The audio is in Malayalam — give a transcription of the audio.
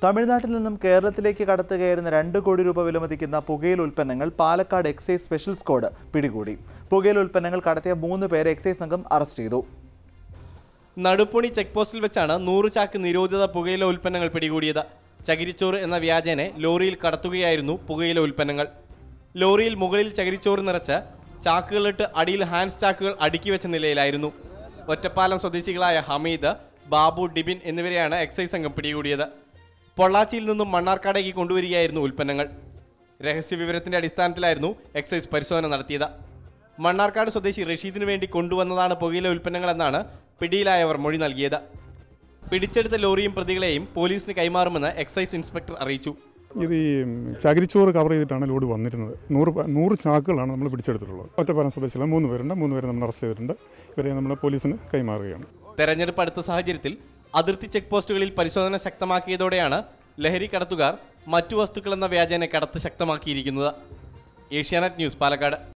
തമിഴ്നാട്ടിൽ നിന്നും കേരളത്തിലേക്ക് കടത്തുകയായിരുന്ന രണ്ട് കോടി രൂപ വിലമതിക്കുന്ന പുകയില ഉൽപ്പന്നങ്ങൾ പാലക്കാട് എക്സൈസ് സ്പെഷ്യൽ സ്ക്വാഡ് പിടികൂടി പുകയില ഉൽപ്പന്നങ്ങൾ കടത്തിയ മൂന്ന് പേരെ എക്സൈസ് സംഘം അറസ്റ്റ് ചെയ്തു നടുപ്പുണി ചെക്ക് പോസ്റ്റിൽ വെച്ചാണ് നൂറ് ചാക്ക് നിരോധിത പുകയില ഉൽപ്പന്നങ്ങൾ പിടികൂടിയത് ചകിരിച്ചോറ് എന്ന വ്യാജേനെ ലോറിയിൽ കടത്തുകയായിരുന്നു പുകയില ഉൽപ്പന്നങ്ങൾ ലോറിയിൽ മുകളിൽ ചകിരിച്ചോറ് നിറച്ച് ചാക്കുകളിട്ട് അടിയിൽ ഹാൻഡ്സ് ചാക്കുകൾ അടുക്കി വെച്ച നിലയിലായിരുന്നു ഒറ്റപ്പാലം സ്വദേശികളായ ഹമീദ് ബാബു ഡിബിൻ എന്നിവരെയാണ് എക്സൈസ് സംഘം പിടികൂടിയത് പൊള്ളാച്ചിയിൽ നിന്നും മണ്ണാർക്കാടേക്ക് കൊണ്ടുവരികയായിരുന്നു ഉൽപ്പന്നങ്ങൾ രഹസ്യ വിവരത്തിന്റെ അടിസ്ഥാനത്തിലായിരുന്നു എക്സൈസ് പരിശോധന നടത്തിയത് മണ്ണാർക്കാട് സ്വദേശി റഷീദിന് വേണ്ടി കൊണ്ടുവന്നതാണ് പുകയില ഉൽപ്പന്നങ്ങളെന്നാണ് പിടിയിലായവർ മൊഴി നൽകിയത് പിടിച്ചെടുത്ത ലോറിയും പ്രതികളെയും പോലീസിന് കൈമാറുമെന്ന് എക്സൈസ് ഇൻസ്പെക്ടർ അറിയിച്ചു ഇത് ഈ ചകിരിച്ചോറ് കവർ ചെയ്തിട്ടാണ് ലോഡ് വന്നിരുന്നത് നൂറ് പ- നൂറ് ചാക്കുകളാണ് നമ്മൾ പിടിച്ചെടുത്തിട്ടുള്ളത് ഒറ്റപ്പാലം സ്വദേശികളെ മൂന്ന് പേരുണ്ട് മൂന്ന് പേരെ നമ്മൾ അറസ്റ്റ് ചെയ്തിട്ടുണ്ട് ഇവരെ നമ്മൾ പോലീസിന് കൈമാറുകയാണ് തെരഞ്ഞെടുപ്പ് അടുത്ത സാഹചര്യത്തിൽ അതിർത്തി ചെക്ക് പോസ്റ്റുകളിൽ പരിശോധന ശക്തമാക്കിയതോടെയാണ് ലഹരി കടത്തുകാർ മറ്റു വസ്തുക്കളെന്ന വ്യാജേന കടത്ത് ശക്തമാക്കിയിരിക്കുന്നത് ഏഷ്യാനെറ്റ് ന്യൂസ് പാലക്കാട്